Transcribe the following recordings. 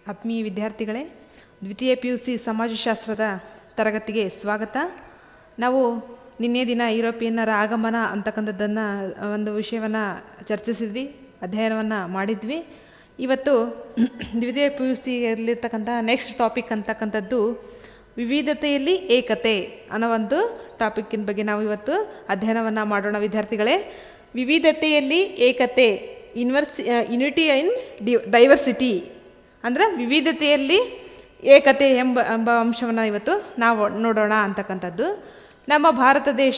ಆತ್ಮೀಯ ವಿದ್ಯಾರ್ಥಿಗಳೇ ದ್ವಿತೀಯ ಪಿ ಯು ಸಿ ಸಮಾಜಶಾಸ್ತ್ರದ ತರಗತಿಗೆ ಸ್ವಾಗತ ನಾವು ನಿನ್ನೆ ದಿನ ಯುರೋಪಿಯನ್ನರ ಆಗಮನ ಅಂತಕ್ಕಂಥದ್ದನ್ನು ಒಂದು ವಿಷಯವನ್ನು ಚರ್ಚಿಸಿದ್ವಿ ಅಧ್ಯಯನವನ್ನು ಮಾಡಿದ್ವಿ ಇವತ್ತು ದ್ವಿತೀಯ ಪಿ ಯು ಸಿಯಲ್ಲಿರ್ತಕ್ಕಂಥ ನೆಕ್ಸ್ಟ್ ಟಾಪಿಕ್ ಅಂತಕ್ಕಂಥದ್ದು ವಿವಿಧತೆಯಲ್ಲಿ ಏಕತೆ ಅನ್ನೋ ಒಂದು ಟಾಪಿಕ್ಕಿನ ಬಗ್ಗೆ ನಾವು ಇವತ್ತು ಅಧ್ಯಯನವನ್ನು ಮಾಡೋಣ ವಿದ್ಯಾರ್ಥಿಗಳೇ ವಿವಿಧತೆಯಲ್ಲಿ ಏಕತೆ inverse unity in the diversity ಅಂದರೆ ವಿವಿಧತೆಯಲ್ಲಿ ಏಕತೆ ಎಂಬ ಎಂಬ ಅಂಶವನ್ನು ಇವತ್ತು ನಾವು ನೋಡೋಣ ಅಂತಕ್ಕಂಥದ್ದು ನಮ್ಮ ಭಾರತ ದೇಶ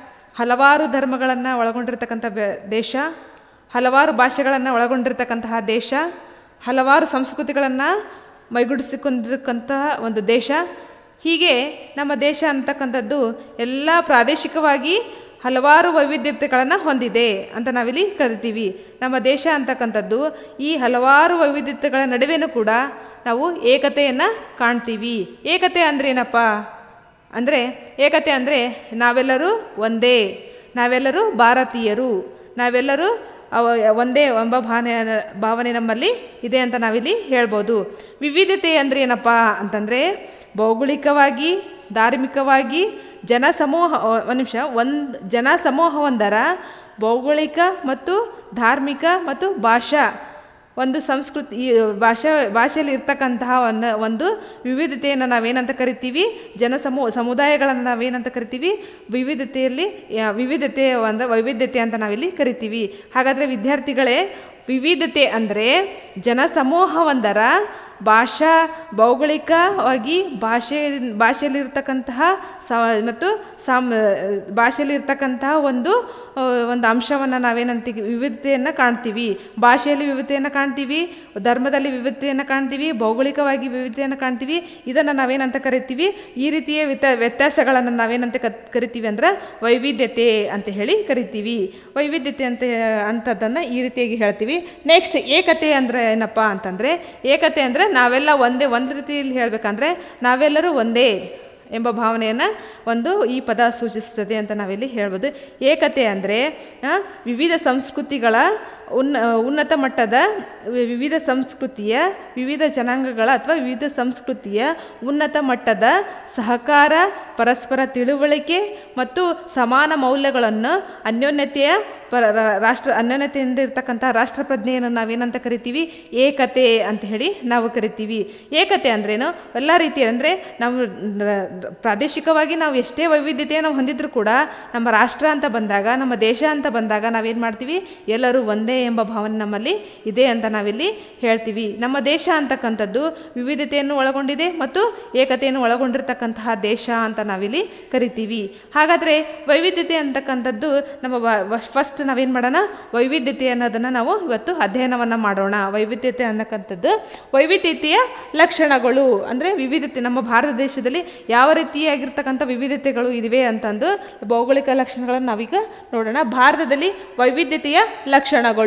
ಹಲವಾರು ಧರ್ಮಗಳನ್ನು ಒಳಗೊಂಡಿರ್ತಕ್ಕಂಥ ಬೆ- ದೇಶ ಹಲವಾರು ಭಾಷೆಗಳನ್ನು ಒಳಗೊಂಡಿರ್ತಕ್ಕಂತಹ ದೇಶ ಹಲವಾರು ಸಂಸ್ಕೃತಿಗಳನ್ನು ಮೈಗೂಡಿಸಿಕೊಂಡಿರ್ತಕ್ಕಂತಹ ಒಂದು ದೇಶ ಹೀಗೆ ನಮ್ಮ ದೇಶ ಅಂತಕ್ಕಂಥದ್ದು ಎಲ್ಲ ಪ್ರಾದೇಶಿಕವಾಗಿ ಹಲವಾರು ವೈವಿಧ್ಯತೆಗಳನ್ನು ಹೊಂದಿದೆ ಅಂತ ನಾವಿಲ್ಲಿ ಕರಿತೀವಿ ನಮ್ಮ ದೇಶ ಅಂತಕ್ಕಂಥದ್ದು ಈ ಹಲವಾರು ವೈವಿಧ್ಯತೆಗಳ ನಡುವೆನೂ ಕೂಡ ನಾವು ಏಕತೆಯನ್ನು ಕಾಣ್ತೀವಿ ಏಕತೆ ಅಂದ್ರೆ ಏನಪ್ಪ ಅಂದರೆ ಏಕತೆ ಅಂದರೆ ನಾವೆಲ್ಲರೂ ಒಂದೇ ನಾವೆಲ್ಲರೂ ಭಾರತೀಯರು ನಾವೆಲ್ಲರೂ ಅವ ಒಂದೇ ಎಂಬ ಭಾವನೆ ಭಾವನೆ ನಮ್ಮಲ್ಲಿ ಇದೆ ಅಂತ ನಾವಿಲ್ಲಿ ಹೇಳ್ಬೋದು ವಿವಿಧತೆ ಅಂದರೆ ಏನಪ್ಪ ಅಂತಂದರೆ ಭೌಗೋಳಿಕವಾಗಿ ಧಾರ್ಮಿಕವಾಗಿ ಜನಸಮೂಹ ಒಂದು ನಿಮಿಷ ಒಂದು ಜನ ಸಮೂಹವೊಂದರ ಭೌಗೋಳಿಕ ಮತ್ತು ಧಾರ್ಮಿಕ ಮತ್ತು ಭಾಷಾ ಒಂದು ಸಂಸ್ಕೃತಿ ಈ ಭಾಷೆ ಭಾಷೆಯಲ್ಲಿ ಇರ್ತಕ್ಕಂತಹ ಒಂದು ಒಂದು ವಿವಿಧತೆಯನ್ನು ನಾವೇನಂತ ಕರಿತೀವಿ ಜನಸಮೂ ಸಮುದಾಯಗಳನ್ನು ನಾವೇನಂತ ಕರಿತೀವಿ ವಿವಿಧತೆಯಲ್ಲಿ ಯಾ- ವಿವಿಧತೆ ಅಂದರೆ ವೈವಿಧ್ಯತೆ ಅಂತ ನಾವಿಲ್ಲಿ ಕರಿತೀವಿ ಹಾಗಾದರೆ ವಿದ್ಯಾರ್ಥಿಗಳೇ ವಿವಿಧತೆ ಅಂದರೆ ಜನಸಮೂಹವೊಂದರ ಭಾಷಾ ಭೌಗೋಳಿಕವಾಗಿ ಭಾಷೆ ಭಾಷೆಯಲ್ಲಿರ್ತಕ್ಕಂತಹ ಸ ಮತ್ತು ಸಾಮ್ ಭಾಷೆಯಲ್ಲಿರ್ತಕ್ಕಂತಹ ಒಂದು ಆ, ಒಂದು ಅಂಶವನ್ನು ನಾವೇನಂತೀವಿ ವಿವಿಧತೆಯನ್ನು ಕಾಣ್ತೀವಿ ಭಾಷೆಯಲ್ಲಿ ವಿವಿಧತೆಯನ್ನು ಕಾಣ್ತೀವಿ ಧರ್ಮದಲ್ಲಿ ವಿವಿಧತೆಯನ್ನು ಕಾಣ್ತೀವಿ ಭೌಗೋಳಿಕವಾಗಿ ವಿವಿಧತೆಯನ್ನು ಕಾಣ್ತೀವಿ ಇದನ್ನು ನಾವೇನಂತ ಕರಿತೀವಿ ಈ ರೀತಿಯ ವ್ಯತ ವ್ಯತ್ಯಾಸಗಳನ್ನು ನಾವೇನಂತ ಕ ಕರಿತೀವಿ ಅಂದ್ರೆ ವೈವಿಧ್ಯತೆ ಅಂತ ಹೇಳಿ ಕರಿತೀವಿ ವೈವಿಧ್ಯತೆ ಅಂತ ಅಂಥದ್ದನ್ನು ಈ ರೀತಿಯಾಗಿ ಹೇಳ್ತೀವಿ ನೆಕ್ಸ್ಟ್ ಏಕತೆ ಅಂದರೆ ಏನಪ್ಪ ಅಂತಂದರೆ ಏಕತೆ ಅಂದರೆ ನಾವೆಲ್ಲ ಒಂದೇ ಒಂದು ರೀತಿಯಲ್ಲಿ ಹೇಳಬೇಕಂದ್ರೆ ನಾವೆಲ್ಲರೂ ಒಂದೇ ಎಂಬ ಭಾವನೆಯನ್ನು ಒಂದು ಈ ಪದ ಸೂಚಿಸ್ತದೆ ಅಂತ ನಾವಿಲ್ಲಿ ಹೇಳ್ಬೋದು ಏಕತೆ ಅಂದರೆ ವಿವಿಧ ಸಂಸ್ಕೃತಿಗಳ ಉನ್ನ ಉನ್ನತ ಮಟ್ಟದ ವಿ- ವಿವಿಧ ಸಂಸ್ಕೃತಿಯ ವಿವಿಧ ಜನಾಂಗಗಳ ಅಥವಾ ವಿವಿಧ ಸಂಸ್ಕೃತಿಯ ಉನ್ನತ ಮಟ್ಟದ ಸಹಕಾರ ಪರಸ್ಪರ ತಿಳುವಳಿಕೆ ಮತ್ತು ಸಮಾನ ಮೌಲ್ಯಗಳನ್ನು ಅನ್ಯೋನ್ಯತೆಯ ಪರ ರಾ- ರಾಷ್ಟ್ರ ಅನ್ಯೋನ್ಯತೆಯಿಂದ ಇರ್ತಕ್ಕಂಥ ರಾಷ್ಟ್ರ ಪ್ರಜ್ಞೆಯನ್ನು ನಾವೇನಂತ ಕರಿತೀವಿ ಏಕತೆ ಅಂತ ಹೇಳಿ ನಾವು ಕರಿತೀವಿ ಏಕತೆ ಅಂದ್ರೇನು ಎಲ್ಲ ರೀತಿಯ ಅಂದರೆ ನಾವು ರ- ಪ್ರಾದೇಶಿಕವಾಗಿ ನಾವು ಎಷ್ಟೇ ವೈವಿಧ್ಯತೆಯನ್ನು ಹೊಂದಿದ್ರೂ ಕೂಡ ನಮ್ಮ ರಾಷ್ಟ್ರ ಅಂತ ಬಂದಾಗ ನಮ್ಮ ದೇಶ ಅಂತ ಬಂದಾಗ ನಾವೇನು ಮಾಡ್ತೀವಿ ಎಲ್ಲರೂ ಒಂದೇ ಎಂಬ ಭಾವನೆ ನಮ್ಮಲ್ಲಿ ಇದೆ ಅಂತ ನಾವಿಲ್ಲಿ ಹೇಳ್ತೀವಿ ನಮ್ಮ ದೇಶ ಅಂತಕ್ಕಂಥದ್ದು ವಿವಿಧತೆಯನ್ನು ಒಳಗೊಂಡಿದೆ ಮತ್ತು ಏಕತೆಯನ್ನು ಒಳಗೊಂಡಿರ್ತಕ್ಕಂತಹ ದೇಶ ಅಂತ ನಾವಿಲ್ಲಿ ಕರಿತೀವಿ ಹಾಗಾದರೆ ವೈವಿಧ್ಯತೆ ಅಂತಕ್ಕಂಥದ್ದು ನಮ್ಮ ಫಸ್ಟ್ ನಾವೇನು ಮಾಡೋಣ ವೈವಿಧ್ಯತೆ ಅನ್ನೋದನ್ನು ನಾವು ಇವತ್ತು ಅಧ್ಯಯನವನ್ನು ಮಾಡೋಣ ವೈವಿಧ್ಯತೆ ಅನ್ನಕ್ಕಂಥದ್ದು ವೈವಿಧ್ಯತೆಯ ಲಕ್ಷಣಗಳು ಅಂದರೆ ವಿವಿಧತೆ ನಮ್ಮ ಭಾರತ ದೇಶದಲ್ಲಿ ಯಾವ ರೀತಿಯಾಗಿರ್ತಕ್ಕಂಥ ವಿವಿಧತೆಗಳು ಇವೆ ಅಂತಂದು ಭೌಗೋಳಿಕ ಲಕ್ಷಣಗಳನ್ನು ನಾವೀಗ ನೋಡೋಣ ಭಾರತದಲ್ಲಿ ವೈವಿಧ್ಯತೆಯ ಲಕ್ಷಣಗಳು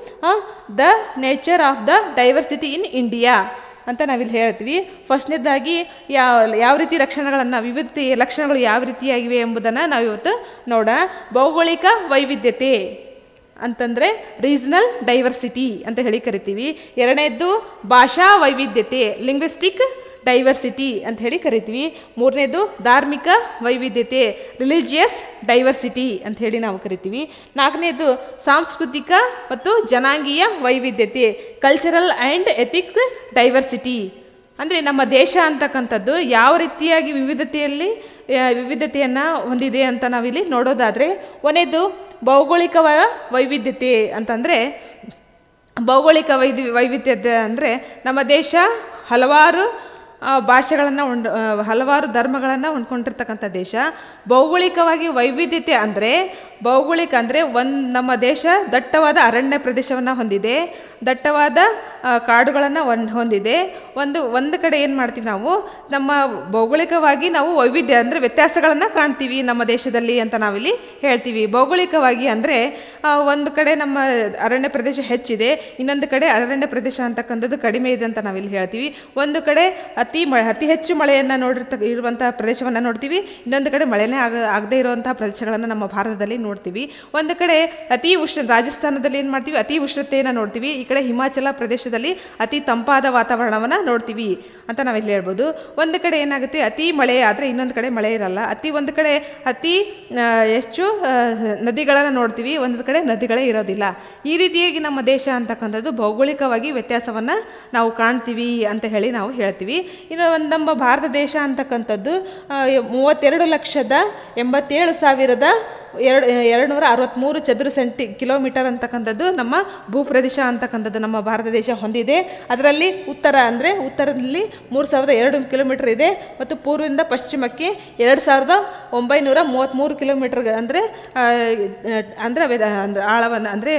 the nature of the diversity in India ಅಂತ ನಾವಿಲ್ಲಿ ಹೇಳ್ತೀವಿ ಫಸ್ಟ್ನೇದಾಗಿ ಯಾವ ಯಾವ ರೀತಿ ಲಕ್ಷಣಗಳನ್ನು ವಿವಿಧತೆಯ ಲಕ್ಷಣಗಳು ಯಾವ ರೀತಿಯಾಗಿವೆ ಎಂಬುದನ್ನು ನಾವಿವತ್ತು ನೋಡೋಣ ಭೌಗೋಳಿಕ ವೈವಿಧ್ಯತೆ ಅಂತಂದರೆ ರೀಜನಲ್ ಡೈವರ್ಸಿಟಿ ಅಂತ ಹೇಳಿ ಕರಿತೀವಿ ಎರಡನೇದ್ದು ಭಾಷಾ ವೈವಿಧ್ಯತೆ ಲಿಂಗ್ವಿಸ್ಟಿಕ್ ಡೈವರ್ಸಿಟಿ ಅಂತ ಹೇಳಿ ಕರಿತೀವಿ ಮೂರನೇದು ಧಾರ್ಮಿಕ ವೈವಿಧ್ಯತೆ ರಿಲಿಜಿಯಸ್ ಡೈವರ್ಸಿಟಿ ಅಂತ ಹೇಳಿ ನಾವು ಕರಿತೀವಿ ನಾಲ್ಕನೇದು ಸಾಂಸ್ಕೃತಿಕ ಮತ್ತು ಜನಾಂಗೀಯ ವೈವಿಧ್ಯತೆ ಕಲ್ಚರಲ್ ಆ್ಯಂಡ್ ಎಥಿಕ್ ಡೈವರ್ಸಿಟಿ ಅಂದರೆ ನಮ್ಮ ದೇಶ ಅಂತಕ್ಕಂಥದ್ದು ಯಾವ ರೀತಿಯಾಗಿ ವಿವಿಧತೆಯಲ್ಲಿ ಆ, ವಿವಿಧತೆಯನ್ನು ಹೊಂದಿದೆ ಅಂತ ನಾವಿಲ್ಲಿ ನೋಡೋದಾದರೆ ಒಂದೇದು ಭೌಗೋಳಿಕ ವ- ವೈವಿಧ್ಯತೆ ಅಂತಂದರೆ ಭೌಗೋಳಿಕ ವೈದ್ಯ ವೈವಿಧ್ಯತೆ ಅಂದರೆ ನಮ್ಮ ದೇಶ ಹಲವಾರು ಭಾಷೆಗಳನ್ನು ಉಂಡ್ ಆ, ಹಲವಾರು ಧರ್ಮಗಳನ್ನು ಹೊಂದ್ಕೊಂಡಿರ್ತಕ್ಕಂಥ ದೇಶ ಭೌಗೋಳಿಕವಾಗಿ ವೈವಿಧ್ಯತೆ ಅಂದರೆ ಭೌಗೋಳಿಕ ಅಂದರೆ ಒಂದು ನಮ್ಮ ದೇಶ ದಟ್ಟವಾದ ಅರಣ್ಯ ಪ್ರದೇಶವನ್ನು ಹೊಂದಿದೆ ದಟ್ಟವಾದ ಕಾಡುಗಳನ್ನು ಹೊಂದಿದೆ ಒಂದು ಒಂದು ಕಡೆ ಏನು ಮಾಡ್ತೀವಿ ನಾವು ನಮ್ಮ ಭೌಗೋಳಿಕವಾಗಿ ನಾವು ವೈವಿಧ್ಯ ಅಂದರೆ ವ್ಯತ್ಯಾಸಗಳನ್ನು ಕಾಣ್ತೀವಿ ನಮ್ಮ ದೇಶದಲ್ಲಿ ಅಂತ ನಾವಿಲ್ಲಿ ಹೇಳ್ತೀವಿ ಭೌಗೋಳಿಕವಾಗಿ ಅಂದರೆ ಒಂದು ಕಡೆ ನಮ್ಮ ಅರಣ್ಯ ಪ್ರದೇಶ ಹೆಚ್ಚಿದೆ ಇನ್ನೊಂದು ಕಡೆ ಅರಣ್ಯ ಪ್ರದೇಶ ಅಂತಕ್ಕಂಥದ್ದು ಕಡಿಮೆ ಇದೆ ಅಂತ ನಾವಿಲ್ಲಿ ಹೇಳ್ತೀವಿ ಒಂದು ಕಡೆ ಅತಿ ಮಳೆ ಅತಿ ಹೆಚ್ಚು ಮಳೆಯನ್ನು ನೋಡಿರ್ತ ಇರುವಂತಹ ಪ್ರದೇಶವನ್ನು ನೋಡ್ತೀವಿ ಇನ್ನೊಂದು ಕಡೆ ಮಳೆನೇ ಆಗ ಆಗದೇ ಇರುವಂತಹ ಪ್ರದೇಶಗಳನ್ನು ನಮ್ಮ ಭಾರತದಲ್ಲಿ ನೋಡ್ತೀವಿ ಒಂದು ಕಡೆ ಅತಿ ಉಷ್ಣ ರಾಜಸ್ಥಾನದಲ್ಲಿ ಏನು ಮಾಡ್ತೀವಿ ಅತಿ ಉಷ್ಣತೆಯನ್ನು ನೋಡ್ತೀವಿ ಈ ಕಡೆ ಹಿಮಾಚಲ ಪ್ರದೇಶ ಪ್ರದೇಶದಲ್ಲಿ ಅತಿ ತಂಪಾದ ವಾತಾವರಣವನ್ನು ನೋಡ್ತೀವಿ ಅಂತ ನಾವಿಲ್ಲಿ ಹೇಳ್ಬೋದು ಒಂದು ಕಡೆ ಏನಾಗುತ್ತೆ ಅತಿ ಮಳೆ ಆದರೆ ಇನ್ನೊಂದು ಕಡೆ ಮಳೆ ಇರಲ್ಲ ಅತಿ ಒಂದು ಕಡೆ ಅತಿ ಆ, ಹೆಚ್ಚು ಆ, ನದಿಗಳನ್ನು ನೋಡ್ತೀವಿ ಒಂದು ಕಡೆ ನದಿಗಳೇ ಇರೋದಿಲ್ಲ ಈ ರೀತಿಯಾಗಿ ನಮ್ಮ ದೇಶ ಅಂತಕ್ಕಂಥದ್ದು ಭೌಗೋಳಿಕವಾಗಿ ವ್ಯತ್ಯಾಸವನ್ನು ನಾವು ಕಾಣ್ತೀವಿ ಅಂತ ಹೇಳಿ ನಾವು ಹೇಳ್ತೀವಿ ಇನ್ನು ಒಂದು ನಮ್ಮ ಭಾರತ ದೇಶ ಅಂತಕ್ಕಂಥದ್ದು ಆ, ಮೂವತ್ತೆರಡು ಲಕ್ಷದ ಎಂಬತ್ತೇಳು ಸಾವಿರದ ಎರಡು ಎರಡು ನೂರ ಅರವತ್ತ್ಮೂರು ಚದುರ ಸೆಂಟಿ ಕಿಲೋಮೀಟರ್ ಅಂತಕ್ಕಂಥದ್ದು ನಮ್ಮ ಭೂಪ್ರದೇಶ ಅಂತಕ್ಕಂಥದ್ದು ನಮ್ಮ ಭಾರತ ದೇಶ ಹೊಂದಿದೆ ಅದರಲ್ಲಿ ಉತ್ತರ ಅಂದರೆ ಉತ್ತರದಲ್ಲಿ ಮೂರು ಸಾವಿರದ ಎರಡು ಕಿಲೋಮೀಟರ್ ಇದೆ ಮತ್ತು ಪೂರ್ವದಿಂದ ಪಶ್ಚಿಮಕ್ಕೆ ಎರಡು ಸಾವಿರದ ಒಂಬೈನೂರ ಮೂವತ್ತ್ಮೂರು ಕಿಲೋಮೀಟರ್ ಅಂದರೆ ಅಂದರೆ ಅಂದರೆ ಆಳವನ್ನು ಅಂದರೆ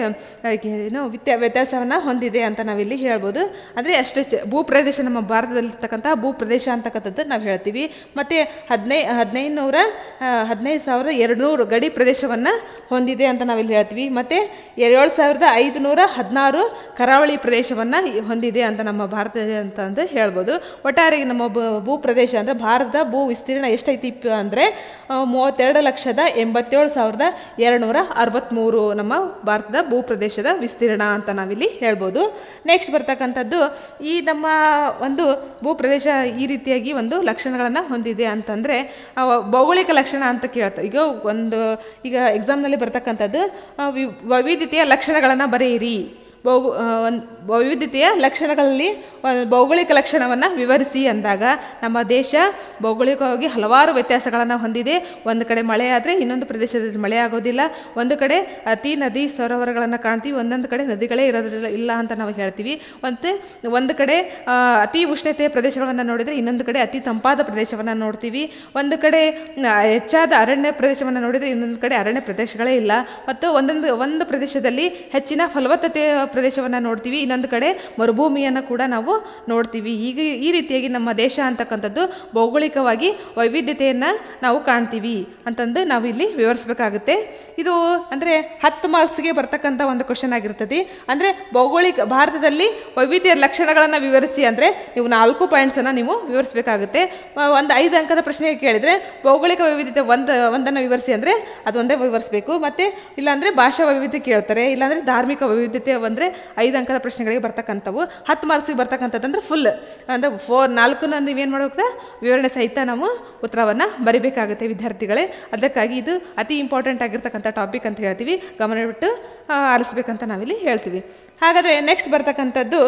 ಏನು ವ್ಯತ್ಯ ವ್ಯತ್ಯಾಸವನ್ನು ಹೊಂದಿದೆ ಅಂತ ನಾವಿಲ್ಲಿ ಹೇಳ್ಬೋದು ಅಂದರೆ ಅಷ್ಟೇ ಚ- ಭೂಪ್ರದೇಶ ನಮ್ಮ ಭಾರತದಲ್ಲಿರ್ತಕ್ಕಂಥ ಭೂಪ್ರದೇಶ ಅಂತಕ್ಕಂಥದ್ದು ನಾವು ಹೇಳ್ತೀವಿ ಮತ್ತು ಹದಿನೈ ಹದಿನೈದು ನೂರ ಹದಿನೈದು ಸಾವಿರದ ಎರಡುನೂರು ಗಡಿ ಪ್ರದೇಶವನ್ನು ಹೊಂದಿದೆ ಅಂತ ನಾವಿಲ್ಲಿ ಹೇಳ್ತೀವಿ ಮತ್ತು ಏಳು ಸಾವಿರದ ಐದುನೂರ ಹದಿನಾರು ಕರಾವಳಿ ಪ್ರದೇಶವನ್ನು ಹೊಂದಿದೆ ಅಂತ ನಮ್ಮ ಭಾರತ ಅಂತ ಅಂದ್ರೆ ಹೇಳ್ಬೋದು ಒಟ್ಟಾರೆ ನಮ್ಮ ಭೂ- ಭೂಪ್ರದೇಶ ಅಂದರೆ ಭಾರತದ ಭೂ ವಿಸ್ತೀರ್ಣ ಎಷ್ಟೈತಿ ಅಂದರೆ ಮೂವತ್ತೆರಡು ಲಕ್ಷದ ಎಂಬತ್ತೇಳು ಸಾವಿರದ ಎರಡುನೂರ ಅರವತ್ತ್ಮೂರು ನಮ್ಮ ಭಾರತದ ಭೂಪ್ರದೇಶದ ವಿಸ್ತೀರ್ಣ ಅಂತ ನಾವಿಲ್ಲಿ ಹೇಳ್ಬೋದು ನೆಕ್ಸ್ಟ್ ಬರ್ತಕ್ಕಂಥದ್ದು ಈ ನಮ್ಮ ಒಂದು ಭೂಪ್ರದೇಶ ಈ ರೀತಿಯಾಗಿ ಒಂದು ಲಕ್ಷಣಗಳನ್ನು ಹೊಂದಿದೆ ಅಂತಂದರೆ ಭೌಗೋಳಿಕ ಲಕ್ಷಣ ಅಂತ ಕೇಳ್ತಾರೆ ಈಗ ಒಂದು ಈಗ ಎಕ್ಸಾಮ್ನಲ್ಲಿ ಬರ್ತಕ್ಕಂಥದ್ದು ಆ, ವಿ- ವೈವಿಧ್ಯತೆಯ ಲಕ್ಷಣಗಳನ್ನು ಬರೆಯಿರಿ ಭೌಗೋ ಒಂದು ವೈವಿಧ್ಯತೆಯ ಲಕ್ಷಣಗಳಲ್ಲಿ ಒಂದು ಭೌಗೋಳಿಕ ಲಕ್ಷಣವನ್ನು ವಿವರಿಸಿ ಅಂದಾಗ ನಮ್ಮ ದೇಶ ಭೌಗೋಳಿಕವಾಗಿ ಹಲವಾರು ವ್ಯತ್ಯಾಸಗಳನ್ನು ಹೊಂದಿದೆ ಒಂದು ಕಡೆ ಮಳೆ ಆದರೆ ಇನ್ನೊಂದು ಪ್ರದೇಶದಲ್ಲಿ ಮಳೆ ಆಗೋದಿಲ್ಲ ಒಂದು ಕಡೆ ಅತಿ ನದಿ ಸರೋವರಗಳನ್ನು ಕಾಣ್ತೀವಿ ಒಂದೊಂದು ಕಡೆ ನದಿಗಳೇ ಇರೋದಿಲ್ಲ ಇಲ್ಲ ಅಂತ ನಾವು ಹೇಳ್ತೀವಿ ಮತ್ತು ಒಂದು ಕಡೆ ಆ, ಅತಿ ಉಷ್ಣತೆಯ ಪ್ರದೇಶಗಳನ್ನು ನೋಡಿದರೆ ಇನ್ನೊಂದು ಕಡೆ ಅತಿ ತಂಪಾದ ಪ್ರದೇಶವನ್ನು ನೋಡ್ತೀವಿ ಒಂದು ಕಡೆ ಆ, ಹೆಚ್ಚಾದ ಅರಣ್ಯ ಪ್ರದೇಶವನ್ನು ನೋಡಿದರೆ ಇನ್ನೊಂದು ಕಡೆ ಅರಣ್ಯ ಪ್ರದೇಶಗಳೇ ಇಲ್ಲ ಮತ್ತು ಒಂದೊಂದು ಒಂದು ಪ್ರದೇಶದಲ್ಲಿ ಹೆಚ್ಚಿನ ಫಲವತ್ತತೆಯ ಪ್ರದೇಶವನ್ನು ನೋಡ್ತೀವಿ ಇನ್ನೊಂದು ಕಡೆ ಮರುಭೂಮಿಯನ್ನು ಕೂಡ ನಾವು ನೋಡ್ತೀವಿ ಈಗ ಈ ರೀತಿಯಾಗಿ ನಮ್ಮ ದೇಶ ಅಂತಕ್ಕಂಥದ್ದು ಭೌಗೋಳಿಕವಾಗಿ ವೈವಿಧ್ಯತೆಯನ್ನು ನಾವು ಕಾಣ್ತೀವಿ ಅಂತಂದು ನಾವು ಇಲ್ಲಿ ವಿವರಿಸಬೇಕಾಗುತ್ತೆ ಇದು ಅಂದರೆ ಹತ್ತು ಮಾರ್ಕ್ಸ್ಗೆ ಬರ್ತಕ್ಕಂಥ ಒಂದು ಕ್ವಶನ್ ಆಗಿರ್ತದೆ ಅಂದರೆ ಭೌಗೋಳಿಕ ಭಾರತದಲ್ಲಿ ವೈವಿಧ್ಯ ಲಕ್ಷಣಗಳನ್ನು ವಿವರಿಸಿ ಅಂದರೆ ನೀವು ನಾಲ್ಕು ಪಾಯಿಂಟ್ಸನ್ನು ನೀವು ವಿವರಿಸಬೇಕಾಗುತ್ತೆ ಒಂದು ಐದು ಅಂಕದ ಪ್ರಶ್ನೆಗೆ ಕೇಳಿದರೆ ಭೌಗೋಳಿಕ ವೈವಿಧ್ಯತೆ ಒಂದು ಒಂದನ್ನು ವಿವರಿಸಿ ಅಂದರೆ ಅದೊಂದೇ ವಿವರಿಸಬೇಕು ಮತ್ತು ಇಲ್ಲಾಂದರೆ ಭಾಷಾ ವೈವಿಧ್ಯ ಕೇಳ್ತಾರೆ ಇಲ್ಲಾಂದರೆ ಧಾರ್ಮಿಕ ವೈವಿಧ್ಯತೆ ಅಂದರೆ ಐದು ಅಂಕದ ಪ್ರಶ್ನೆಗಳಿಗೆ ಬರ್ತಕ್ಕಂಥವು ಹತ್ತು ಮಾರ್ಕ್ಸಿಗೆ ಬರ್ತಕ್ಕಂಥದ್ದು ಅಂದರೆ ಫುಲ್ ಅಂದರೆ ಫೋರ್ ನಾಲ್ಕನ್ನ ನೀವೇನು ಮಾಡಬೇಕು ವಿವರಣೆ ಸಹಿತ ನಾವು ಉತ್ತರವನ್ನು ಬರಿಬೇಕಾಗುತ್ತೆ ವಿದ್ಯಾರ್ಥಿಗಳೇ ಅದಕ್ಕಾಗಿ ಇದು ಅತಿ ಇಂಪಾರ್ಟೆಂಟ್ ಆಗಿರ್ತಕ್ಕಂಥ ಟಾಪಿಕ್ ಅಂತ ಹೇಳ್ತೀವಿ ಗಮನವಿಟ್ಟು ಆ, ಆಲಿಸ್ಬೇಕಂತ ನಾವಿಲ್ಲಿ ಹೇಳ್ತೀವಿ ಹಾಗಾದರೆ ನೆಕ್ಸ್ಟ್ ಬರ್ತಕ್ಕಂಥದ್ದು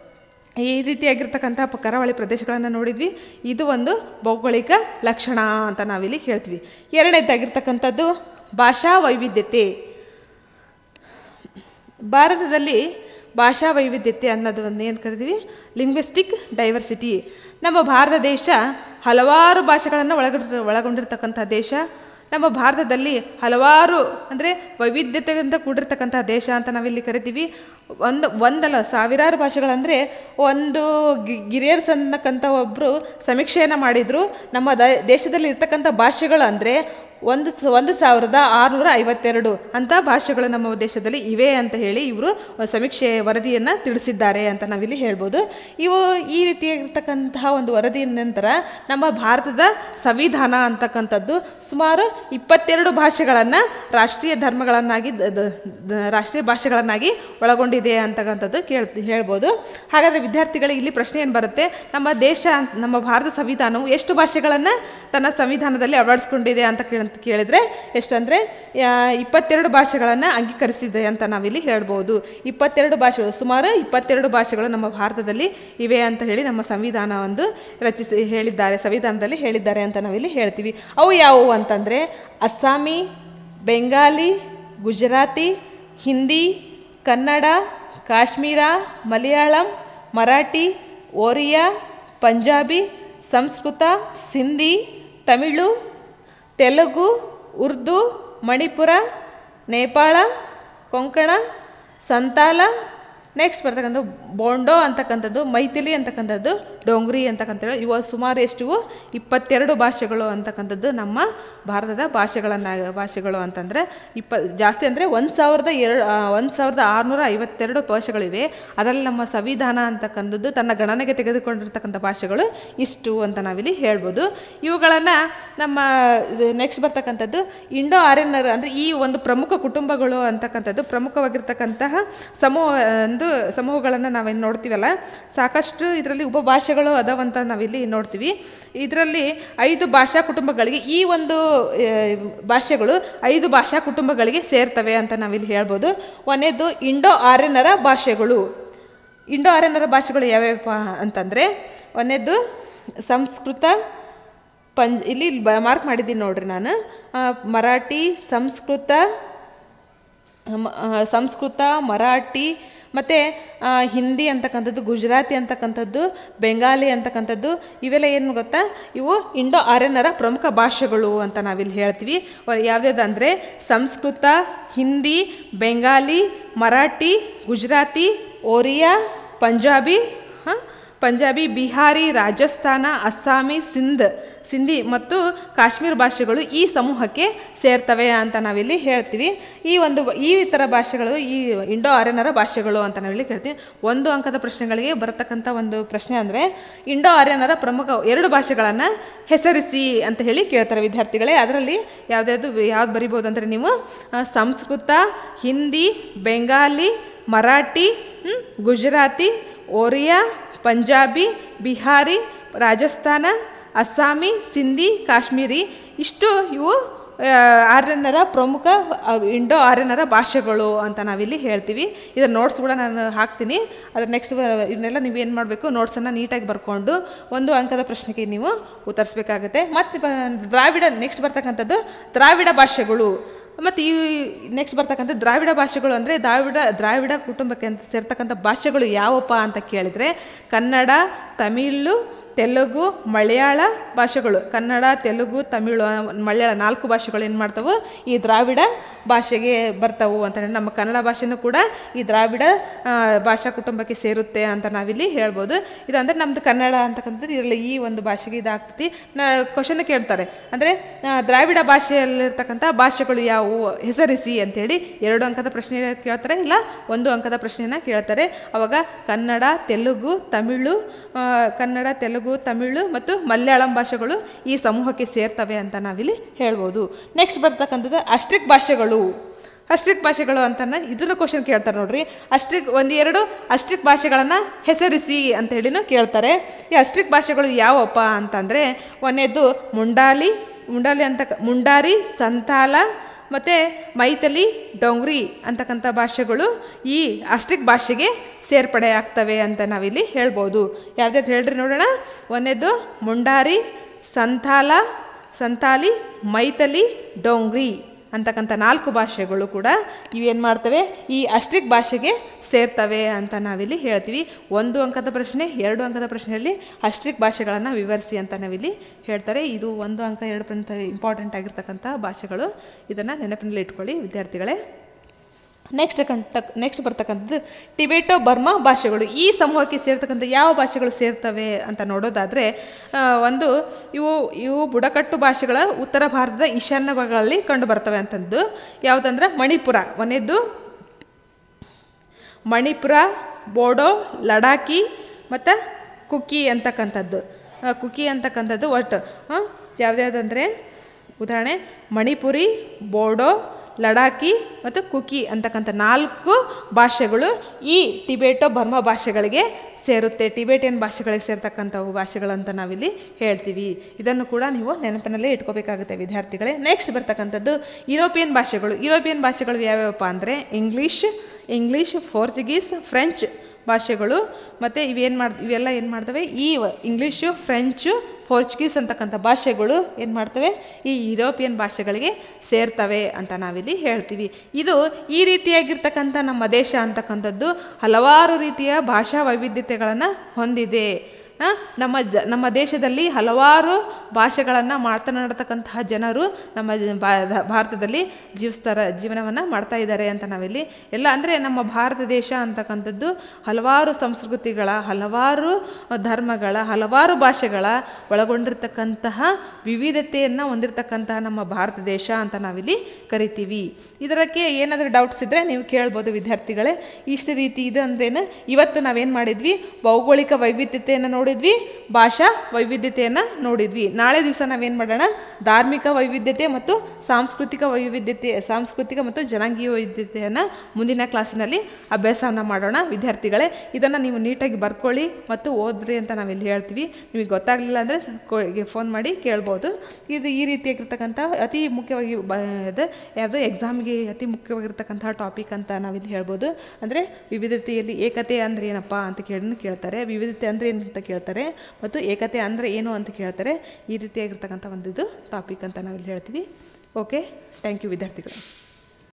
ಈ ರೀತಿಯಾಗಿರ್ತಕ್ಕಂಥ ಪ- ಕರಾವಳಿ ಪ್ರದೇಶಗಳನ್ನು ನೋಡಿದ್ವಿ ಇದು ಒಂದು ಭೌಗೋಳಿಕ ಲಕ್ಷಣ ಅಂತ ನಾವಿಲ್ಲಿ ಹೇಳ್ತೀವಿ ಎರಡನೇದಾಗಿರ್ತಕ್ಕಂಥದ್ದು ಭಾಷಾ ವೈವಿಧ್ಯತೆ ಭಾರತದಲ್ಲಿ ಭಾಷಾ ವೈವಿಧ್ಯತೆ ಅನ್ನೋದು ಒಂದು ಏನು ಕರಿತೀವಿ ಲಿಂಗ್ವಿಸ್ಟಿಕ್ ಡೈವರ್ಸಿಟಿ ನಮ್ಮ ಭಾರತ ದೇಶ ಹಲವಾರು ಭಾಷೆಗಳನ್ನು ಒಳಗೊಂಡ ಒಳಗೊಂಡಿರ್ತಕ್ಕಂಥ ದೇಶ ನಮ್ಮ ಭಾರತದಲ್ಲಿ ಹಲವಾರು ಅಂದರೆ ವೈವಿಧ್ಯತೆಯಿಂದ ಕೂಡಿರ್ತಕ್ಕಂಥ ದೇಶ ಅಂತ ನಾವಿಲ್ಲಿ ಕರಿತೀವಿ ಒಂದು ಒಂದಲ್ಲ ಸಾವಿರಾರು ಭಾಷೆಗಳಂದರೆ ಒಂದು ಗಿ- ಗಿರಿಯರ್ಸ್ ಅನ್ನಕ್ಕಂಥ ಒಬ್ಬರು ಸಮೀಕ್ಷೆಯನ್ನು ಮಾಡಿದರು ನಮ್ಮ ದ ದೇಶದಲ್ಲಿ ಇರ್ತಕ್ಕಂಥ ಭಾಷೆಗಳು ಅಂದರೆ ಒಂದು ಸ- ಒಂದು ಸಾವಿರದ ಆರುನೂರ ಐವತ್ತೆರಡು ಅಂಥ ಭಾಷೆಗಳು ನಮ್ಮ ದೇಶದಲ್ಲಿ ಇವೆ ಅಂತ ಹೇಳಿ ಇವರು ಸಮೀಕ್ಷೆ ವರದಿಯನ್ನು ತಿಳಿಸಿದ್ದಾರೆ ಅಂತ ನಾವಿಲ್ಲಿ ಹೇಳ್ಬೋದು ಇವು ಈ ರೀತಿಯಾಗಿರ್ತಕ್ಕಂತಹ ಒಂದು ವರದಿಯ ನಂತರ ನಮ್ಮ ಭಾರತದ ಸಂವಿಧಾನ ಅಂತಕ್ಕಂಥದ್ದು ಸುಮಾರು ಇಪ್ಪತ್ತೆರಡು ಭಾಷೆಗಳನ್ನು ರಾಷ್ಟ್ರೀಯ ಧರ್ಮಗಳನ್ನಾಗಿ ದ- ದ- ದ- ರಾಷ್ಟ್ರೀಯ ಭಾಷೆಗಳನ್ನಾಗಿ ಒಳಗೊಂಡಿದೆ ಅಂತಕ್ಕಂಥದ್ದು ಕೇಳ್ ಹೇಳ್ಬೋದು ಹಾಗಾದರೆ ವಿದ್ಯಾರ್ಥಿಗಳಿಗೆ ಇಲ್ಲಿ ಪ್ರಶ್ನೆ ಏನು ಬರುತ್ತೆ ನಮ್ಮ ದೇಶ ನಮ್ಮ ಭಾರತ ಸಂವಿಧಾನವು ಎಷ್ಟು ಭಾಷೆಗಳನ್ನು ತನ್ನ ಸಂವಿಧಾನದಲ್ಲಿ ಅಳವಡಿಸ್ಕೊಂಡಿದೆ ಅಂತ ಕೇಳ ಅಂತ ಕೇಳಿದರೆ ಎಷ್ಟಂದರೆ ಇಪ್ಪತ್ತೆರಡು ಭಾಷೆಗಳನ್ನು ಅಂಗೀಕರಿಸಿದೆ ಅಂತ ನಾವಿಲ್ಲಿ ಹೇಳ್ಬೋದು ಇಪ್ಪತ್ತೆರಡು ಭಾಷೆಗಳು ಸುಮಾರು ಇಪ್ಪತ್ತೆರಡು ಭಾಷೆಗಳು ನಮ್ಮ ಭಾರತದಲ್ಲಿ ಇವೆ ಅಂತ ಹೇಳಿ ನಮ್ಮ ಸಂವಿಧಾನ ಒಂದು ರಚಿಸಿ ಹೇಳಿದ್ದಾರೆ ಸಂವಿಧಾನದಲ್ಲಿ ಹೇಳಿದ್ದಾರೆ ಅಂತ ನಾವಿಲ್ಲಿ ಹೇಳ್ತೀವಿ ಅವು ಯಾವುವು ಅಂತಂದರೆ ಅಸ್ಸಾಮಿ ಬೆಂಗಾಲಿ ಗುಜರಾತಿ ಹಿಂದಿ ಕನ್ನಡ ಕಾಶ್ಮೀರ ಮಲಯಾಳಂ ಮರಾಠಿ ಒರಿಯಾ ಪಂಜಾಬಿ ಸಂಸ್ಕೃತ ಸಿಂಧಿ ತಮಿಳು ತೆಲುಗು ಉರ್ದು ಮಣಿಪುರ ನೇಪಾಳ ಕೊಂಕಣ ಸಂತಾಲ ನೆಕ್ಸ್ಟ್ ಬರ್ತಕ್ಕಂಥ ಬೋಂಡೋ ಅಂತಕ್ಕಂಥದ್ದು ಮೈಥಿಲಿ ಅಂತಕ್ಕಂಥದ್ದು ಡೋಂಗ್ರಿ ಅಂತಕ್ಕಂಥೇಳಿ ಇವು ಸುಮಾರು ಎಷ್ಟು ಇಪ್ಪತ್ತೆರಡು ಭಾಷೆಗಳು ಅಂತಕ್ಕಂಥದ್ದು ನಮ್ಮ ಭಾರತದ ಭಾಷೆಗಳನ್ನ ಭಾಷೆಗಳು ಅಂತಂದರೆ ಇಪ್ಪ ಜಾಸ್ತಿ ಅಂದರೆ ಒಂದು ಸಾವಿರದ ಎರಡು ಒಂದು ಸಾವಿರದ ಆರುನೂರ ಐವತ್ತೆರಡು ಭಾಷೆಗಳಿವೆ ಅದರಲ್ಲಿ ನಮ್ಮ ಸಂವಿಧಾನ ಅಂತಕ್ಕಂಥದ್ದು ತನ್ನ ಗಣನೆಗೆ ತೆಗೆದುಕೊಂಡಿರ್ತಕ್ಕಂಥ ಭಾಷೆಗಳು ಇಷ್ಟು ಅಂತ ನಾವಿಲ್ಲಿ ಹೇಳ್ಬೋದು ಇವುಗಳನ್ನು ನಮ್ಮ ನೆಕ್ಸ್ಟ್ ಬರ್ತಕ್ಕಂಥದ್ದು ಇಂಡೋ ಆರ್ಯನ್ನರ್ ಅಂದರೆ ಈ ಒಂದು ಪ್ರಮುಖ ಕುಟುಂಬಗಳು ಅಂತಕ್ಕಂಥದ್ದು ಪ್ರಮುಖವಾಗಿರ್ತಕ್ಕಂತಹ ಸಮೂಹ ಅಂದರೆ ಒಂದು ಸಮೂಹಗಳನ್ನು ನಾವೇನು ನೋಡ್ತೀವಲ್ಲ ಸಾಕಷ್ಟು ಇದರಲ್ಲಿ ಉಪಭಾಷೆಗಳು ಅದಾವಂತ ನಾವಿಲ್ಲಿ ನೋಡ್ತೀವಿ ಇದರಲ್ಲಿ ಐದು ಭಾಷಾ ಕುಟುಂಬಗಳಿಗೆ ಈ ಒಂದು ಆ, ಭಾಷೆಗಳು ಐದು ಭಾಷಾ ಕುಟುಂಬಗಳಿಗೆ ಸೇರ್ತವೆ ಅಂತ ನಾವಿಲ್ಲಿ ಹೇಳ್ಬೋದು ಒಂದೇದು ಇಂಡೋ ಆರ್ಯನರ ಭಾಷೆಗಳು ಇಂಡೋ ಆರ್ಯನರ ಭಾಷೆಗಳು ಯಾವ್ಯಾವಪ್ಪ ಅಂತಂದರೆ ಒಂದೇದು ಸಂಸ್ಕೃತ ಪಂಜ್ ಇಲ್ಲಿ ಬ ಮಾರ್ಕ್ ಮಾಡಿದ್ದೀನಿ ನೋಡ್ರಿ ನಾನು ಆ, ಮರಾಠಿ ಸಂಸ್ಕೃತ ಮ- ಆ, ಸಂಸ್ಕೃತ ಮರಾಠಿ ಮತ್ತು ಹಿಂದಿ ಅಂತಕ್ಕಂಥದ್ದು ಗುಜರಾತಿ ಅಂತಕ್ಕಂಥದ್ದು ಬೆಂಗಾಲಿ ಅಂತಕ್ಕಂಥದ್ದು ಇವೆಲ್ಲ ಏನು ಗೊತ್ತಾ ಇವು ಇಂಡೋ ಆರ್ಯನರ ಪ್ರಮುಖ ಭಾಷೆಗಳು ಅಂತ ನಾವಿಲ್ಲಿ ಹೇಳ್ತೀವಿ ಯಾವುದ್ಯಾವುದಂದರೆ ಸಂಸ್ಕೃತ ಹಿಂದಿ ಬೆಂಗಾಲಿ ಮರಾಠಿ ಗುಜರಾತಿ ಒರಿಯಾ ಪಂಜಾಬಿ ಹಾಂ ಪಂಜಾಬಿ ಬಿಹಾರಿ ರಾಜಸ್ಥಾನ ಅಸ್ಸಾಮಿ ಸಿಂಧ್ ಸಿಂಧಿ ಮತ್ತು ಕಾಶ್ಮೀರ ಭಾಷೆಗಳು ಈ ಸಮೂಹಕ್ಕೆ ಸೇರ್ತವೆ ಅಂತ ನಾವಿಲ್ಲಿ ಹೇಳ್ತೀವಿ ಈ ಒಂದು ಈ ಥರ ಭಾಷೆಗಳು ಈ ಇಂಡೋ ಆರ್ಯನರ ಭಾಷೆಗಳು ಅಂತ ನಾವಿಲ್ಲಿ ಕೇಳ್ತೀವಿ ಒಂದು ಅಂಕದ ಪ್ರಶ್ನೆಗಳಿಗೆ ಬರತಕ್ಕಂಥ ಒಂದು ಪ್ರಶ್ನೆ ಅಂದರೆ ಇಂಡೋ ಆರ್ಯನರ ಪ್ರಮುಖ ಎರಡು ಭಾಷೆಗಳನ್ನು ಹೆಸರಿಸಿ ಅಂತ ಹೇಳಿ ಕೇಳ್ತಾರೆ ವಿದ್ಯಾರ್ಥಿಗಳೇ ಅದರಲ್ಲಿ ಯಾವುದ್ಯಾವುದು ಯಾವ್ದು ಬರಿಬೋದು ಅಂದರೆ ನೀವು ಆ, ಸಂಸ್ಕೃತ ಹಿಂದಿ ಬೆಂಗಾಲಿ ಮರಾಠಿ ಹ್ಮ್, ಗುಜರಾತಿ ಒರಿಯಾ ಪಂಜಾಬಿ ಬಿಹಾರಿ ರಾಜಸ್ಥಾನ ಅಸ್ಸಾಮಿ ಸಿಂಧಿ ಕಾಶ್ಮೀರಿ ಇಷ್ಟು ಇವು ಆ, ಆರ್ಯನರ ಪ್ರಮುಖ ಆ, ಇಂಡೋ ಆರ್ಯನರ ಭಾಷೆಗಳು ಅಂತ ನಾವಿಲ್ಲಿ ಹೇಳ್ತೀವಿ ಇದರ ನೋಟ್ಸ್ ಕೂಡ ನಾನು ಹಾಕ್ತೀನಿ ಅದ್ರ ನೆಕ್ಸ್ಟ್ ಇವನ್ನೆಲ್ಲ ನೀವು ಏನು ಮಾಡಬೇಕು ನೋಟ್ಸನ್ನು ನೀಟಾಗಿ ಬರ್ಕೊಂಡು ಒಂದು ಅಂಕದ ಪ್ರಶ್ನೆಗೆ ನೀವು ಉತ್ತರಿಸ್ಬೇಕಾಗುತ್ತೆ ಮತ್ತು ಬ ದ್ರಾವಿಡ ನೆಕ್ಸ್ಟ್ ಬರ್ತಕ್ಕಂಥದ್ದು ದ್ರಾವಿಡ ಭಾಷೆಗಳು ಮತ್ತು ಈ ನೆಕ್ಸ್ಟ್ ಬರ್ತಕ್ಕಂಥ ದ್ರಾವಿಡ ಭಾಷೆಗಳು ಅಂದರೆ ದ್ರಾವಿಡ ದ್ರಾವಿಡ ಕುಟುಂಬಕ್ಕೆ ಅಂತ ಸೇರ್ತಕ್ಕಂಥ ಭಾಷೆಗಳು ಯಾವಪ್ಪ ಅಂತ ಕೇಳಿದರೆ ಕನ್ನಡ ತಮಿಳು ತೆಲುಗು ಮಲಯಾಳ ಭಾಷೆಗಳು ಕನ್ನಡ ತೆಲುಗು ತಮಿಳು ಮಲಯಾಳ ನಾಲ್ಕು ಭಾಷೆಗಳು ಏನು ಮಾಡ್ತಾವೆ ಈ ದ್ರಾವಿಡ ಭಾಷೆಗೆ ಬರ್ತಾವು ಅಂತ ಹೇಳಿ ನಮ್ಮ ಕನ್ನಡ ಭಾಷೆನೂ ಕೂಡ ಈ ದ್ರಾವಿಡ ಆ, ಭಾಷಾ ಕುಟುಂಬಕ್ಕೆ ಸೇರುತ್ತೆ ಅಂತ ನಾವಿಲ್ಲಿ ಹೇಳ್ಬೋದು ಇದಂದರೆ ನಮ್ಮದು ಕನ್ನಡ ಅಂತಕ್ಕಂಥದ್ದು ಇದರಲ್ಲಿ ಈ ಒಂದು ಭಾಷೆಗೆ ಇದಾಗ್ತೈತಿ ನಾ ಕ್ವಶನ್ ಕೇಳ್ತಾರೆ ಅಂದರೆ ದ್ರಾವಿಡ ಭಾಷೆಯಲ್ಲಿರ್ತಕ್ಕಂಥ ಭಾಷೆಗಳು ಯಾವುವು ಹೆಸರಿಸಿ ಅಂತೇಳಿ ಎರಡು ಅಂಕದ ಪ್ರಶ್ನೆ ಕೇಳ್ತಾರೆ ಇಲ್ಲ ಒಂದು ಅಂಕದ ಪ್ರಶ್ನೆನ ಕೇಳ್ತಾರೆ ಅವಾಗ ಕನ್ನಡ ತೆಲುಗು ತಮಿಳು ಆ, ಕನ್ನಡ ತೆಲುಗು ತಮಿಳು ಮತ್ತು ಮಲಯಾಳಂ ಭಾಷೆಗಳು ಈ ಸಮೂಹಕ್ಕೆ ಸೇರ್ತವೆ ಅಂತ ನಾವಿಲ್ಲಿ ಹೇಳ್ಬೋದು ನೆಕ್ಸ್ಟ್ ಬರ್ತಕ್ಕಂಥದ್ದು ಅಷ್ಟ್ರಿಕ್ ಭಾಷೆಗಳು ಅಷ್ಟ್ರಿಕ್ ಭಾಷೆಗಳು ಅಂತನ ಇದನ್ನು ಕ್ವಶನ್ ಕೇಳ್ತಾರೆ ನೋಡ್ರಿ ಅಷ್ಟ್ರಿಕ್ ಒಂದು ಎರಡು ಅಷ್ಟ್ರಿಕ್ ಭಾಷೆಗಳನ್ನು ಹೆಸರಿಸಿ ಅಂತ ಹೇಳಿನೂ ಕೇಳ್ತಾರೆ ಈ ಅಷ್ಟ್ರಿಕ್ ಭಾಷೆಗಳು ಯಾವಪ್ಪ ಅಂತಂದರೆ ಒಂದನೇದು ಮುಂಡಾಲಿ ಮುಂಡಾಲಿ ಅಂತ ಮುಂಡಾರಿ ಸಂತಾಲ ಮತ್ತು ಮೈಥಲಿ ಡೊಂಗ್ರಿ ಅಂತಕ್ಕಂಥ ಭಾಷೆಗಳು ಈ ಅಷ್ಟ್ರಿಕ್ ಭಾಷೆಗೆ ಸೇರ್ಪಡೆ ಆಗ್ತವೆ ಅಂತ ನಾವಿಲ್ಲಿ ಹೇಳ್ಬೋದು ಯಾವ್ದಾದ್ರು ಹೇಳ್ರಿ ನೋಡೋಣ ಒಂದನೇದು ಮುಂಡಾರಿ ಸಂತಾಲ ಸಂತಾಲಿ ಮೈಥಲಿ ಡೋಂಗ್ರಿ ಅಂತಕ್ಕಂಥ ನಾಲ್ಕು ಭಾಷೆಗಳು ಕೂಡ ಇವೇನು ಮಾಡ್ತವೆ ಈ ಅಷ್ಟ್ರಿಕ್ ಭಾಷೆಗೆ ಸೇರ್ತವೆ ಅಂತ ನಾವಿಲ್ಲಿ ಹೇಳ್ತೀವಿ ಒಂದು ಅಂಕದ ಪ್ರಶ್ನೆ ಎರಡು ಅಂಕದ ಪ್ರಶ್ನೆಯಲ್ಲಿ ಅಷ್ಟ್ರಿಕ್ ಭಾಷೆಗಳನ್ನು ವಿವರಿಸಿ ಅಂತ ನಾವಿಲ್ಲಿ ಹೇಳ್ತಾರೆ ಇದು ಒಂದು ಅಂಕ ಎರಡು ಪ್ರಂತ ಇಂಪಾರ್ಟೆಂಟ್ ಆಗಿರ್ತಕ್ಕಂಥ ಭಾಷೆಗಳು ಇದನ್ನು ನೆನಪಿನಲ್ಲಿ ಇಟ್ಕೊಳ್ಳಿ ವಿದ್ಯಾರ್ಥಿಗಳೇ ನೆಕ್ಸ್ಟ್ ಕಂಟ ನೆಕ್ಸ್ಟ್ ಬರ್ತಕ್ಕಂಥದ್ದು ಟಿಬೇಟೋ ಬರ್ಮಾ ಭಾಷೆಗಳು ಈ ಸಮೂಹಕ್ಕೆ ಸೇರ್ತಕ್ಕಂಥ ಯಾವ ಭಾಷೆಗಳು ಸೇರ್ತವೆ ಅಂತ ನೋಡೋದಾದರೆ ಆ, ಒಂದು ಇವು ಇವು ಬುಡಕಟ್ಟು ಭಾಷೆಗಳ ಉತ್ತರ ಭಾರತದ ಈಶಾನ್ಯ ಭಾಗಗಳಲ್ಲಿ ಕಂಡು ಬರ್ತವೆ ಅಂತಂದು ಯಾವುದಂದ್ರೆ ಮಣಿಪುರ ಒಂದೇದ್ದು ಮಣಿಪುರ ಬೋಡೋ ಲಡಾಖಿ ಮತ್ತು ಕುಕಿ ಅಂತಕ್ಕಂಥದ್ದು ಆ, ಕುಕಿ ಅಂತಕ್ಕಂಥದ್ದು ಒಟ್ಟು ಯಾವುದ್ಯಾವುದಂದರೆ ಉದಾಹರಣೆ ಮಣಿಪುರಿ ಬೋಡೋ ಲಡಾಖಿ ಮತ್ತು ಕುಕಿ ಅಂತಕ್ಕಂಥ ನಾಲ್ಕು ಭಾಷೆಗಳು ಈ ಟಿಬೇಟೋ ಬರ್ಮಾ ಭಾಷೆಗಳಿಗೆ ಸೇರುತ್ತೆ ಟಿಬೇಟಿಯನ್ ಭಾಷೆಗಳಿಗೆ ಸೇರ್ತಕ್ಕಂಥವು ಭಾಷೆಗಳಂತ ನಾವಿಲ್ಲಿ ಹೇಳ್ತೀವಿ ಇದನ್ನು ಕೂಡ ನೀವು ನೆನಪಿನಲ್ಲೇ ಇಟ್ಕೋಬೇಕಾಗುತ್ತೆ ವಿದ್ಯಾರ್ಥಿಗಳೇ ನೆಕ್ಸ್ಟ್ ಬರ್ತಕ್ಕಂಥದ್ದು ಯುರೋಪಿಯನ್ ಭಾಷೆಗಳು ಯುರೋಪಿಯನ್ ಭಾಷೆಗಳು ಯಾವ್ಯಾವಪ್ಪ ಅಂದರೆ ಇಂಗ್ಲೀಷ್ ಇಂಗ್ಲೀಷ್ ಪೋರ್ಚುಗೀಸ್ ಫ್ರೆಂಚ್ ಭಾಷೆಗಳು ಮತ್ತು ಇವೇನು ಮಾಡ್ ಇವೆಲ್ಲ ಏನು ಮಾಡ್ತವೆ ಈ ವ- ಇಂಗ್ಲೀಷು ಫ್ರೆಂಚು ಪೋರ್ಚುಗೀಸ್ ಅಂತಕ್ಕಂಥ ಭಾಷೆಗಳು ಏನು ಮಾಡ್ತವೆ ಈ ಯುರೋಪಿಯನ್ ಭಾಷೆಗಳಿಗೆ ಸೇರ್ತವೆ ಅಂತ ನಾವಿಲ್ಲಿ ಹೇಳ್ತೀವಿ ಇದು ಈ ರೀತಿಯಾಗಿರ್ತಕ್ಕಂಥ ನಮ್ಮ ದೇಶ ಅಂತಕ್ಕಂಥದ್ದು ಹಲವಾರು ರೀತಿಯ ಭಾಷಾ ವೈವಿಧ್ಯತೆಗಳನ್ನು ಹೊಂದಿದೆ ಆ, ನಮ್ಮ ಜ ನಮ್ಮ ದೇಶದಲ್ಲಿ ಹಲವಾರು ಭಾಷೆಗಳನ್ನು ಮಾತನಾಡತಕ್ಕಂತಹ ಜನರು ನಮ್ಮ ಜ- ಭಾ- ಭಾರತದಲ್ಲಿ ಜೀವಿಸ್ತಾರ ಜೀವನವನ್ನು ಮಾಡ್ತಾ ಇದ್ದಾರೆ ಅಂತ ನಾವಿಲ್ಲಿ ಎಲ್ಲ ಅಂದರೆ ನಮ್ಮ ಭಾರತ ದೇಶ ಅಂತಕ್ಕಂಥದ್ದು ಹಲವಾರು ಸಂಸ್ಕೃತಿಗಳ ಹಲವಾರು ಧರ್ಮಗಳ ಹಲವಾರು ಭಾಷೆಗಳ ಒಳಗೊಂಡಿರ್ತಕ್ಕಂತಹ ವಿವಿಧತೆಯನ್ನು ಹೊಂದಿರತಕ್ಕಂತಹ ನಮ್ಮ ಭಾರತ ದೇಶ ಅಂತ ನಾವಿಲ್ಲಿ ಕರಿತೀವಿ ಇದಕ್ಕೆ ಏನಾದರೂ ಡೌಟ್ಸ್ ಇದ್ದರೆ ನೀವು ಕೇಳ್ಬೋದು ವಿದ್ಯಾರ್ಥಿಗಳೇ ಇಷ್ಟು ರೀತಿ ಇದೆ ಅಂದ್ರೇನು ಇವತ್ತು ನಾವೇನು ಮಾಡಿದ್ವಿ ಭೌಗೋಳಿಕ ವೈವಿಧ್ಯತೆಯನ್ನು ನೋಡಿದ್ವಿ ಭಾಷಾ ವೈವಿಧ್ಯತೆಯನ್ನು ನೋಡಿದ್ವಿ ನಾಳೆ ದಿವಸ ನಾವೇನು ಮಾಡೋಣ ಧಾರ್ಮಿಕ ವೈವಿಧ್ಯತೆ ಮತ್ತು ಸಾಂಸ್ಕೃತಿಕ ವೈವಿಧ್ಯತೆ ಸಾಂಸ್ಕೃತಿಕ ಮತ್ತು ಜನಾಂಗೀಯ ವೈವಿಧ್ಯತೆಯನ್ನು ಮುಂದಿನ ಕ್ಲಾಸಿನಲ್ಲಿ ಅಭ್ಯಾಸವನ್ನು ಮಾಡೋಣ ವಿದ್ಯಾರ್ಥಿಗಳೇ ಇದನ್ನು ನೀವು ನೀಟಾಗಿ ಬರ್ಕೊಳ್ಳಿ ಮತ್ತು ಓದ್ರಿ ಅಂತ ನಾವಿಲ್ಲಿ ಹೇಳ್ತೀವಿ ನಿಮಗೆ ಗೊತ್ತಾಗಲಿಲ್ಲ ಅಂದರೆ ಫೋನ್ ಮಾಡಿ ಕೇಳ್ಬೋದು ಇದು ಈ ರೀತಿಯಾಗಿರ್ತಕ್ಕಂಥ ಅತಿ ಮುಖ್ಯವಾಗಿ ಬ ಇದು ಯಾವುದು ಎಕ್ಸಾಮ್ಗೆ ಅತಿ ಮುಖ್ಯವಾಗಿರ್ತಕ್ಕಂತಹ ಟಾಪಿಕ್ ಅಂತ ನಾವಿಲ್ಲಿ ಹೇಳ್ಬೋದು ಅಂದರೆ ವಿವಿಧತೆಯಲ್ಲಿ ಏಕತೆ ಅಂದರೆ ಏನಪ್ಪ ಅಂತ ಕೇಳಿ ಕೇಳ್ತಾರೆ ವಿವಿಧತೆ ಅಂದರೆ ಏನು ಅಂತ ಕೇಳ್ತಾರೆ ಮತ್ತು ಏಕತೆ ಅಂದರೆ ಏನು ಅಂತ ಕೇಳ್ತಾರೆ ಈ ರೀತಿಯಾಗಿರ್ತಕ್ಕಂಥ ಒಂದು ಇದು ಟಾಪಿಕ್ ಅಂತ ನಾವಿಲ್ಲಿ ಹೇಳ್ತೀವಿ ಓಕೆ ಥ್ಯಾಂಕ್ ಯು ವಿದ್ಯಾರ್ಥಿಗಳು